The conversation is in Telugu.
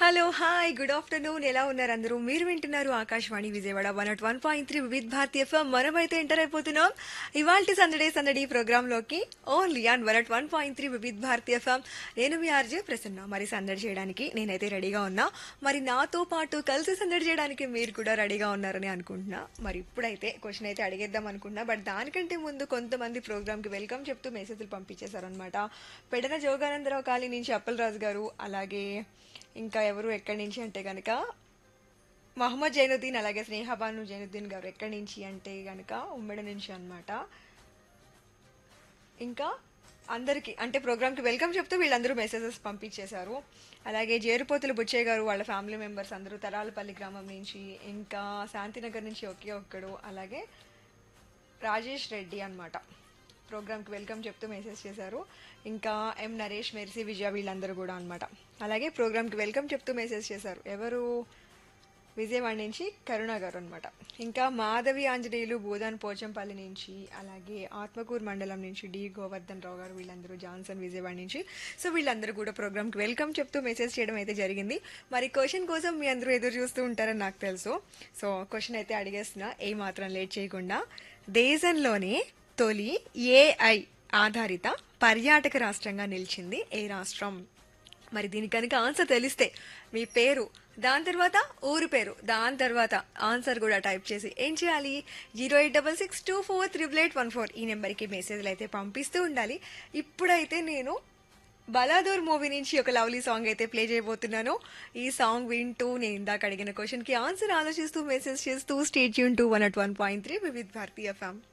హలో హాయ్ గుడ్ ఆఫ్టర్నూన్ ఎలా ఉన్నారు అందరూ మీరు వింటున్నారు Akashvani Vijayawada one at one point three Vividh Bharati FM మనమైతే ఎంటర్ అయిపోతున్నాం ఇవాల్టి సందడే సందడి ప్రోగ్రామ్ లోకి only on one at one point three Vividh Bharati FM నేను మీ ఆర్జే ప్రసన్న మరి సందడి చేయడానికి నేనైతే రెడీగా ఉన్నా మరి నాతో పాటు కలిసి సందడి చేయడానికి మీరు కూడా రెడీగా ఉన్నారని అనుకుంటున్నా మరి ఇప్పుడైతే క్వశ్చన్ అయితే అడిగేద్దాం అనుకుంటున్నా బట్ దానికంటే ముందు కొంతమంది ప్రోగ్రామ్ కి వెల్కమ్ చెప్తూ మెసేజ్లు పంపించేశారనమాట పెడన జోగానందరావు కాళీ నుంచి అప్పలరాజు గారు అలాగే ఇంకా ఎవరు ఎక్కడి నుంచి అంటే కనుక మహమ్మద్ జైనుద్దీన్ అలాగే స్నేహబాను జైనుద్దీన్ గారు ఎక్కడి నుంచి అంటే కనుక ఉమ్మడి నుంచి అన్నమాట ఇంకా అందరికీ అంటే ప్రోగ్రామ్కి వెల్కమ్ చెప్తూ వీళ్ళందరూ మెసేజెస్ పంపించేశారు అలాగే జేరుపోతుల బుచ్చయ్య గారు వాళ్ళ ఫ్యామిలీ మెంబర్స్ అందరూ తరాలపల్లి గ్రామం నుంచి ఇంకా శాంతినగర్ నుంచి ఒకే ఒక్కడు అలాగే రాజేష్ రెడ్డి అన్నమాట ప్రోగ్రామ్కి వెల్కమ్ చెప్తూ మెసేజ్ చేశారు ఇంకా ఎం నరేష్ మెర్సీ విజయ వీళ్ళందరూ కూడా అన్నమాట అలాగే ప్రోగ్రామ్కి వెల్కమ్ చెప్తూ మెసేజ్ చేశారు ఎవరు విజయవాడ నుంచి కరుణ గారు అనమాట ఇంకా మాధవి ఆంజనేయులు బోధాన్ పోచంపల్లి నుంచి అలాగే ఆత్మకూరు మండలం నుంచి డి గోవర్ధన్ రావు గారు వీళ్ళందరూ జాన్సన్ విజయవాడ నుంచి సో వీళ్ళందరూ కూడా ప్రోగ్రామ్కి వెల్కమ్ చెప్తూ మెసేజ్ చేయడం అయితే జరిగింది మరి క్వశ్చన్ కోసం మీ అందరూ ఎదురు చూస్తూ ఉంటారని నాకు తెలుసు సో క్వశ్చన్ అయితే అడిగేస్తున్నా ఏ మాత్రం లేట్ చేయకుండా దేశంలోనే తొలి ఏఐ ఆధారిత పర్యాటక రాష్ట్రంగా నిలిచింది ఏ రాష్ట్రం మరి దీనికి కనుక ఆన్సర్ తెలిస్తే మీ పేరు దాని తర్వాత ఊరు పేరు దాని తర్వాత ఆన్సర్ కూడా టైప్ చేసి ఏం చేయాలి zero eight double six two four triple eight one four ఈ నెంబర్కి మెసేజ్లు అయితే పంపిస్తూ ఉండాలి ఇప్పుడైతే నేను బలాదూర్ మూవీ నుంచి ఒక లవ్లీ సాంగ్ అయితే ప్లే చేయబోతున్నాను ఈ సాంగ్ వింటూ నేను ఇందాక అడిగిన క్వశ్చన్కి ఆన్సర్ ఆలోచిస్తూ మెసేజ్ చేస్తూ స్టేట్ యూన్ to one at one point three Vividh Bharati ఫ్యామ్